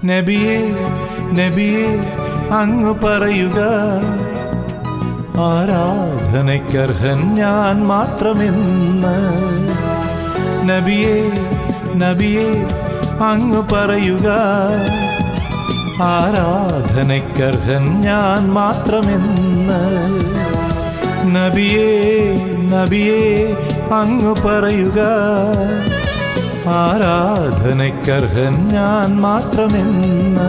നബിയേ നബിയേ അങ്ങ് പറയുക ആരാധനയ്ക്കർഹൻ ഞാൻ മാത്രമെന്ന് നബിയേ നബിയേ അങ്ങ് പറയുക ആരാധനയ്ക്കർഹൻ ഞാൻ മാത്രമെന്ന് നബിയേ നബിയേ അങ്ങ് പറയുക ആരാധനയ്ക്കർഹൻ ഞാൻ മാത്രമെന്ന്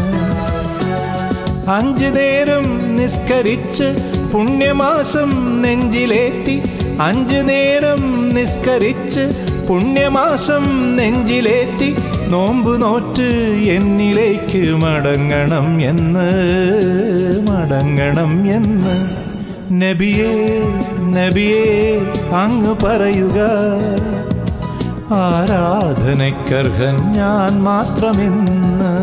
അഞ്ചു നേരം നിസ്കരിച്ച് പുണ്യമാസം നെഞ്ചിലേറ്റി അഞ്ചു നേരം നിസ്കരിച്ച് പുണ്യമാസം നെഞ്ചിലേറ്റി നോമ്പ് നോറ്റ് എന്നിലേക്ക് മടങ്ങണം എന്ന് മടങ്ങണം എന്ന് നബിയേ നബിയേ അങ്ങ് പറയുക ആരാധനയ്ക്കർഹൻ ഞാൻ മാത്രമെന്ന്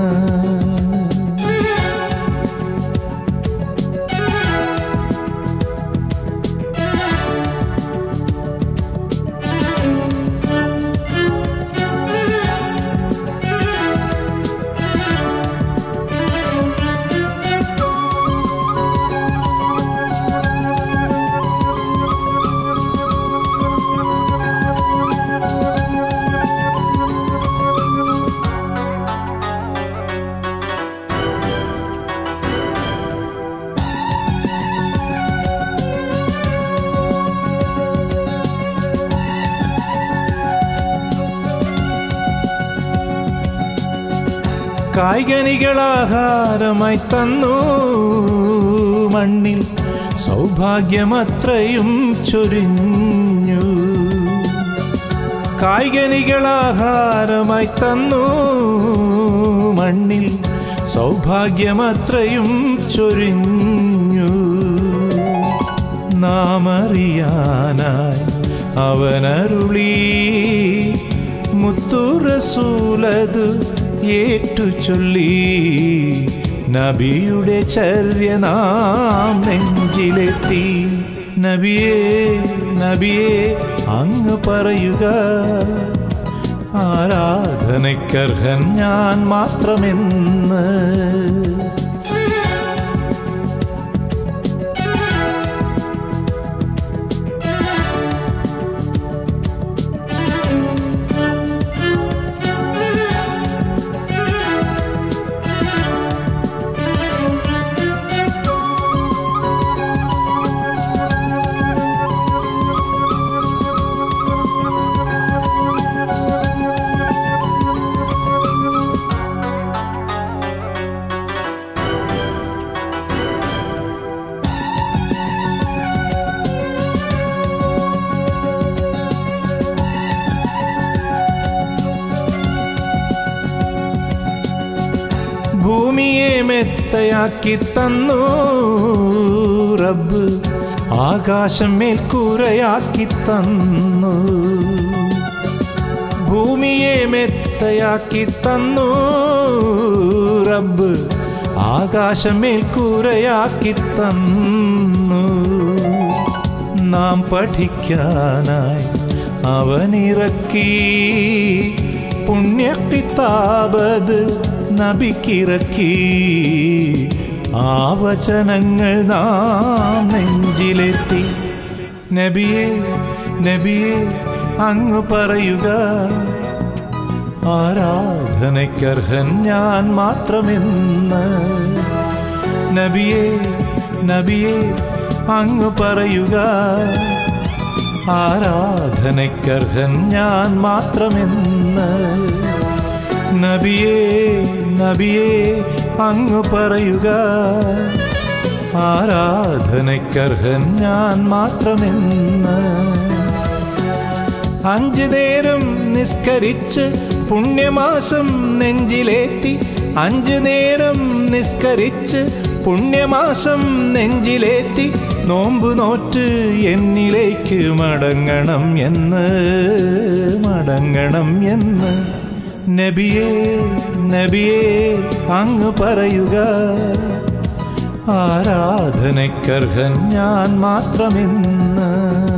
കായ്കനികളാഹാരമായി തന്നു മണ്ണിൽ സൗഭാഗ്യമത്രയും ചൊരിഞ്ഞു കായ്കനികളാഹാരമായി തന്നു മണ്ണിൽ സൗഭാഗ്യമത്രയും ചൊരിഞ്ഞു നാമറിയാനായി അവനരുളി മുത്തുറസൂലത് ഏറ്റു ചൊല്ലി നബിയുടെ ചര്യ നാം നെഞ്ചിലെത്തി നബിയേ നബിയേ അങ്ങ് പറയുക ആരാധനയ്ക്കർഹൻ ഞാൻ മാത്രമെന്ന് ഭൂമിയെ മെത്തയാക്കി തന്നു റബ്ബ് ആകാശം മേൽക്കൂരയാക്കി തന്നു ഭൂമിയെ മെത്തയാക്കി തന്നു റബ്ബ് ആകാശം മേൽക്കൂരയാക്കി തന്നു നാം പഠിക്കാനായി അവനിറക്കി പുണ്യക്കിതാബത് നബിക്കിറക്കി ആ വചനങ്ങൾ നാം നെഞ്ചിലെത്തി നബിയെ നബിയെ അങ്ങ് പറയുക ആരാധനയ്ക്കർഹൻ ഞാൻ മാത്രമെന്ന് നബിയെ നബിയെ അങ്ങ് പറയുക ആരാധനയ്ക്കർഹൻ ഞാൻ മാത്രമെന്ന് നബിയേ നബിയേ അങ്ങ് പറയുക ആരാധനയ്ക്കർഹൻ ഞാൻ മാത്രമെന്ന് അഞ്ചു നേരം നിസ്കരിച്ച് പുണ്യമാസം നെഞ്ചിലേറ്റി അഞ്ചു നേരം നിസ്കരിച്ച് പുണ്യമാസം നെഞ്ചിലേറ്റി നോമ്പ് നോറ്റ് എന്നിലേക്ക് മടങ്ങണം എന്ന് മടങ്ങണം എന്ന് നബിയേ നബിയേ അങ്ങ് പറയുക ആരാധനയ്ക്കർഹൻ ഞാൻ മാത്രമെന്ന്